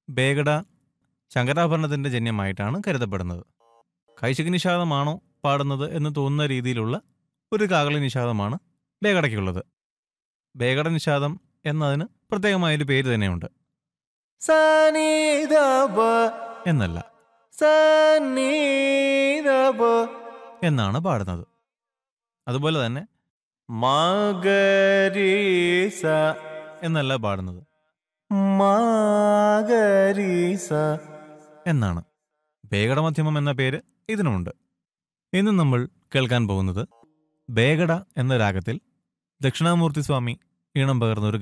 ബേഗഡ ശങ്കരാഭരണത്തിന്റെ ജന്യമായിട്ടാണ് കരുതപ്പെടുന്നത് കൈശിക നിഷാദമാണോ പാടുന്നത് എന്ന് തോന്നുന്ന രീതിയിലുള്ള ഒരു കാകളി നിഷാദമാണ് ബേഗടയ്ക്കുള്ളത് ബേഗട നിഷാദം എന്നതിന് പ്രത്യേകമായൊരു പേര് തന്നെയുണ്ട് എന്നല്ല എന്നാണ് പാടുന്നത് അതുപോലെ തന്നെ മകരീസ എന്നല്ല പാടുന്നത് മാഗരീസ എന്നാണ് ബേഗട മധ്യമം എന്ന പേര് ഇതിനുമുണ്ട് ഇന്ന് നമ്മൾ കേൾക്കാൻ പോകുന്നത് ബേഗട എന്ന രാഗത്തിൽ ദക്ഷിണാമൂർത്തി സ്വാമി ഈണം പകർന്ന ഒരു